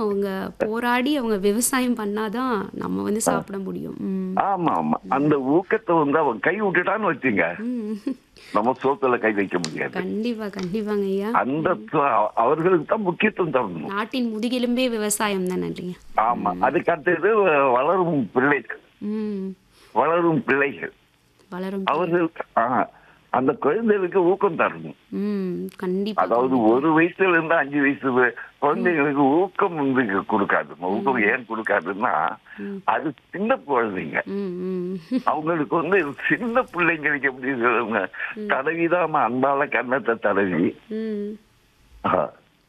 அவங்க போராடி அவங்க விவசாயம் பண்ணாதான் நம்ம வந்து சாப்பிட முடியும் ம் ஆமா ஆமா அந்த ஊக்கத்தை வந்து அவன் கை விட்டுட்டான்னு வச்சுங்க ம். நம்ம சோத்துல கை வைக்க முடியாது கண்டிப்பா கண்டிப்பாங்க ஐயா அந்த த- அவர்களுக்கு தான் முக்கியத்துவம் தரணும் நாட்டின் முதுகெலும்பே விவசாயம் தான் நன்றிங்க ஆமா அதுக்கு அடுத்தது வளரும் பிள்ளைகள் ம் வளரும் பிள்ளைகள் வளரும் அவர்களுக்கு ஆ, அந்த குழந்தைகளுக்கு ஊக்கம் தரணும் ம் கண்டிப்பா அதாவது ஒரு வயசுல இருந்து அஞ்சு வயசு வ- குழந்தைங்களுக்கு ஊக்கம் வந்து கொடுக்காது ஊக்கம் ஏன் கொடுக்காதுன்னா அது சின்ன குழந்தைங்க ம் ம் அவங்களுக்கு வந்து சின்ன பிள்ளைங்களுக்கு எப்படி சொல்லுங்க தடவிதான் அன்பால கன்னத்தை தடவி ம் ஆ,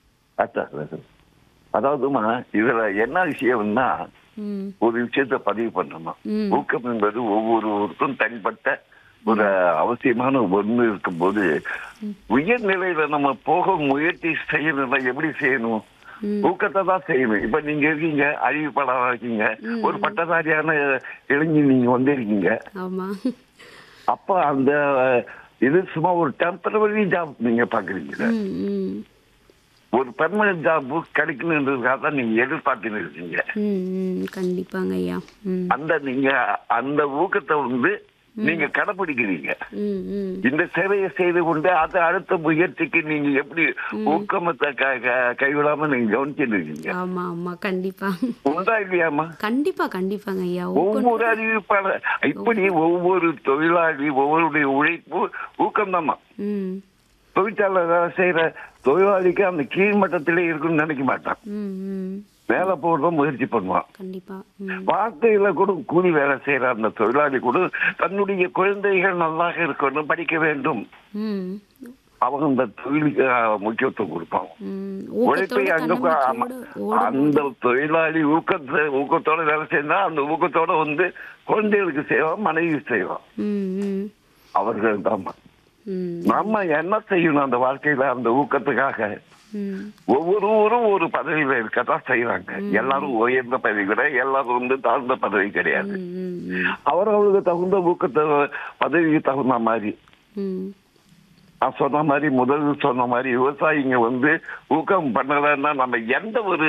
அதான். அதாவதுமா இதுல என்ன விஷயம்னா ம் ஒரு விஷயத்த பதிவு பண்ணணும் ம். ஊக்கம் என்பது ஒவ்வொருவருக்கும் தனிப்பட்ட ஒரு அவசியமான ஒண்ணு இருக்கும்போது உயர்நிலையில நம்ம போக முயற்சி செய்யணும்னா எப்படி செய்யணும் ம். ஊக்கத்தை தான் செய்யணும் இப்ப நீங்க இருக்கீங்க அறிவிப்பாளராக இருக்கீங்க ஒரு பட்டதாரியான இளைஞர் நீங்க வந்திருக்கீங்க ஆமா அப்ப அந்த இது சும்மா ஒரு டெம்பரவரி ஜாப் நீங்க பாக்குறீங்க ம் ம் ஒரு பெர்மனன்ட் ஜாப் கிடைக்கணுன்றதுக்காக தான் நீங்க எதிர்பார்த்துன்னு இருக்கீங்க ம் ம் கண்டிப்பாங்க ஐயா ம் அந்த நீங்க அந்த ஊக்கத்தை வந்து நீங்க கடைபிடிக்கிறீங்க ம் ம் இந்த சேவையை செய்து கொண்டு அது அடுத்த முயற்சிக்கு நீங்க எப்படி ஊக்கமத்தை க- க- கைவிடாம நீங்க கவனிச்சுட்டு இருக்கீங்க ஆமா ஆமா கண்டிப்பா உண்டா இல்லையாமா கண்டிப்பா கண்டிப்பாங்க ஐயா ஊக்கம் ஒவ்வொரு அறிவிப்பாளர் இப்படி ஒவ்வொரு தொழிலாளி ஒவ்வொருடைய உழைப்பு ஊக்கம்தாம்மா ம் தொழிற்சாலை வேலை செய்யற தொழிலாளிக்கு அந்த கீழ்மட்டத்திலே இருக்குன்னு நினைக்க மாட்டான் ம் ம் வேலை போடுறோம் முயற்சி பண்ணுவான் கண்டிப்பா ம் வார்த்தையில கூட கூலி வேலை செய்யற அந்த தொழிலாளி கூட தன்னுடைய குழந்தைகள் நல்லாக இருக்கணும் படிக்க வேண்டும் ம் அவங்க அந்த தொழிலுக்கு அஹ், முக்கியத்துவம் கொடுப்பாங்க ம் உழைப்பை ஊக்கத்தோட அங்க போ- ஆமா. தன்னம்பிக்கையோட ஓடும் அந்த தொழிலாளி ஊக்கத்தை ஊக்கத்தோட வேலை செய்யறா அந்த ஊக்கத்தோட வந்து குழந்தைகளுக்கு செய்வான் மனைவி செய்வான் ம் ம் அவர்கள் தான் ம் நம்ம என்ன செய்யணும் அந்த வாழ்க்கையில அந்த ஊக்கத்துக்காக ம் ஒவ்வொருவரும் ஒரு பதவியில இருக்கத்தான் செய்யறாங்க எல்லாரும் உயர்ந்த பதவி கிடையாது எல்லாரும் வந்து தாழ்ந்த பதவி கிடையாது ம் ம் ம் அவரவர்களுக்கு தகுந்த ஊக்கத்தை பதவிக்கு தகுந்த மாதிரி ம் நான் சொன்ன மாதிரி முதல் சொன்ன மாதிரி விவசாயிங்க வந்து ஊக்கம் பண்ணலைன்னா நம்ம எந்த ஒரு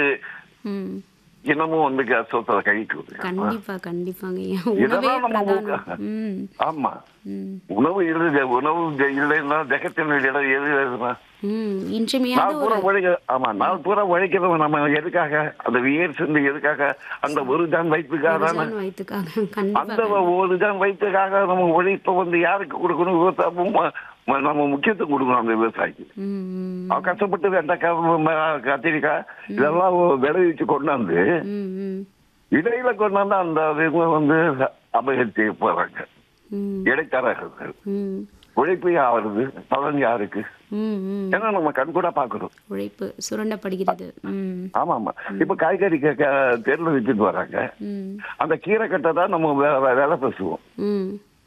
ம் இனமும் வந்து சொத்தை கழிக்குது கண்டிப்பா கண்டிப்பாங்க ஐயா உணவே இதெல்லாம் நம்ம பிரதானம் ஊக்க- ம் ஆமா ம் உணவு இல்லை உணவு இல்லைன்னா ஜெகத்தின் இடம் எது எதுனா ம் இன்றியமையாத நாள் பூரா உழைக்க ஆமா நாள் பூரா உழைக்கிறவன் நம்ம எதுக்காக அந்த வியர் சிந்து எதுக்காக அந்த ஒரு தான் வயிற்றுக்காக தானே ஒரு வயிற்றுக்காக கண்டிப்பா அந்த ஒரு தான் வயிற்றுக்காக நம்ம உழைப்ப வந்து யாருக்கு கொடுக்கணும் விவசாயம் ம- ம- நம்ம முக்கியத்துவம் கொடுக்கணும் அந்த விவசாயிக்கு ம் ம் அவன் கஷ்டப்பட்டு வெண்டைக்காய் ம- கத்திரிக்காய் இதெல்லாம் விளைவிச்சு கொண்டாந்து ம் ம் இடையில கொண்டாந்து அந்த இவங்க வந்து அபகரிச்சு போறாங்க ம் இடைத்தரகர்கள் ம் உழைப்பு யாருது பலன் யாருக்கு ம் ம் ஏன்னா நம்ம கண் கூட பாக்குறோம் உழைப்பு சுரண்டப்படுகிறது ம் ஆமா ஆமா இப்ப காய்கறி க- க- தெருல வித்துட்டு வராங்க ம் அந்த கீரை கட்டை தான் நம்ம வே- வே- வேலை பேசுவோம் ம்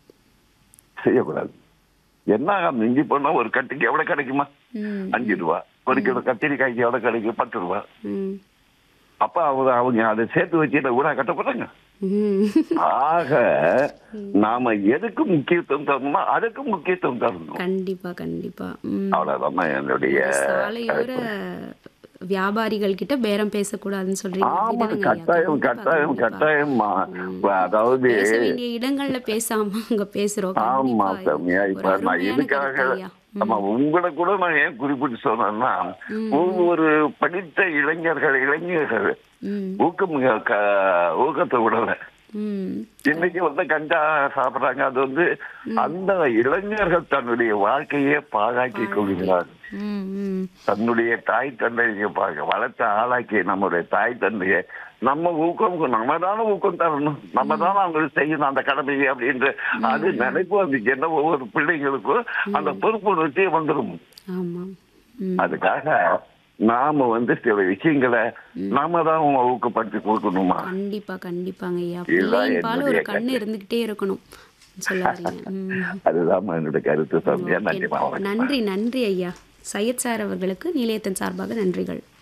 செய்யக்கூடாது என்ன மிஞ்சி போனா ஒரு கட்டுக்கு எவ்வளவு கிடைக்குமா ம் அஞ்சு ரூபா ஒரு கிலோ கத்திரிக்காய்க்கு எவ்வளவு கிடைக்கும் பத்து ரூபா ம் அப்ப அவங்க அவங்க அதை சேர்த்து வச்சு ஊரா கட்ட போறாங்க ம் ஆக நாம எதுக்கு முக்கியத்துவம் தரணுமோ அதுக்கு முக்கியத்துவம் தரணும் கண்டிப்பா கண்டிப்பா ம் அவ்வளவுதான் என்னுடைய சாலையோர வியாபாரிகள் கிட்ட பேரம் பேசக்கூடாதுன்னு சொல்றீங்க ஆமா அப்படிதானங்க ஐயா? கட்டாயம் கண்டிப்பா, கட்டாயம் கண்டிப்பா. கட்டாயமா அதாவது பேச வேண்டிய இடங்கள்ல பேசாம அங்க பேசுறோம் ஆமா கண்டிப்பா. சாமியா ஒரு இப்ப நான் அருமையான எதுக்காக கருத்து ஐயா. ஆமா உங்களை கூட நான் ஏன் குறிப்பிட்டு சொன்னேன்னா ஒவ்வொரு படித்த இளைஞர்கள் இளைஞர்கள் ம் ஊக்கம் க- ஊக்கத்தை விடல ம் இன்னைக்கு வந்து கஞ்சா சாப்பிடுறாங்க அது வந்து அந்த இளைஞர்கள் தன்னுடைய வாழ்க்கையே பாழாக்கி கொள்கிறார் ம் ம் தன்னுடைய தாய் தந்தையை பார்க்க வளர்த்த ஆளாக்கி நம்முடைய தாய் தந்தையை நம்ம ஊக்கம் நம்ம தானே ஊக்கம் தரணும் நம்ம தானே அவங்களுக்கு செய்யணும் அந்த கடமையை அப்படின்ற அது நினைப்பு அது என்ன ஒவ்வொரு பிள்ளைங்களுக்கும் அந்த பொறுப்புணர்ச்சியே வந்துடும் ஆமா ம் அதுக்காக நாம வந்து சில விஷயங்களை நாம தான் அவங்க ஊக்கப்படுத்தி கொடுக்கணுமா கண்டிப்பா கண்டிப்பாங்க ஐயா இதுதான் பிள்ளையின் பால் ஒரு என்னுடைய கண்ணு இருந்துகிட்டே இருக்கணும் சொல்ல வரீங்க ம் அதுதான் என்னுடைய கருத்து சந்தியா நன்றி ஓகே. நன்றி நன்றி ஐயா சையத் சார் அவர்களுக்கு நிலையத்தின் சார்பாக நன்றிகள்